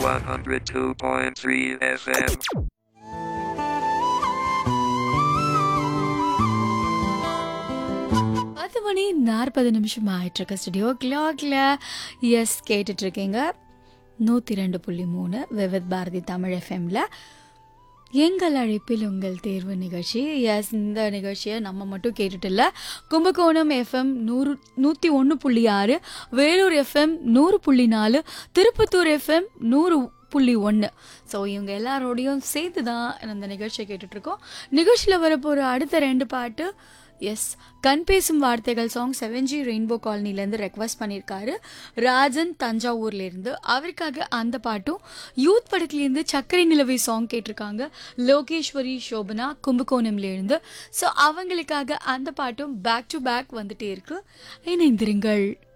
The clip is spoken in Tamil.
102.3 FM. பத்து மணி நாற்பது நிமிஷம் ஆயிட்டிருக்கு ஸ்டுடியோ கிளாக்ல எஸ் கேட்டுட்டு இருக்கீங்க நூற்றி ரெண்டு புள்ளி மூணு விவித் பாரதி தமிழ் எஃப்எம்ல எங்கள் அழைப்பில் உங்கள் தேர்வு நிகழ்ச்சி எஸ் இந்த நிகழ்ச்சியை நம்ம மட்டும் கேட்டுட்டு இல்லை கும்பகோணம் எஃப்எம் நூறு நூற்றி ஒன்று புள்ளி ஆறு வேலூர் எஃப்எம் நூறு புள்ளி நாலு திருப்பத்தூர் எஃப்எம் நூறு புள்ளி ஒன்று ஸோ இவங்க எல்லாரோடையும் சேர்த்து தான் அந்த நிகழ்ச்சியை கேட்டுட்ருக்கோம் நிகழ்ச்சியில் வரப்போகிற அடுத்த ரெண்டு பாட்டு எஸ் கண் பேசும் வார்த்தைகள் சாங் செவன்ஜி ரெயின்போ காலனிலேருந்து ரெக்வஸ்ட் பண்ணியிருக்காரு ராஜன் தஞ்சாவூர்லேருந்து அவருக்காக அந்த பாட்டும் யூத் படத்துலேருந்து சக்கரை நிலவை சாங் கேட்டிருக்காங்க லோகேஸ்வரி சோபனா கும்பகோணம்லேருந்து ஸோ அவங்களுக்காக அந்த பாட்டும் பேக் டு பேக் வந்துட்டே இருக்கு இணைந்திருங்கள்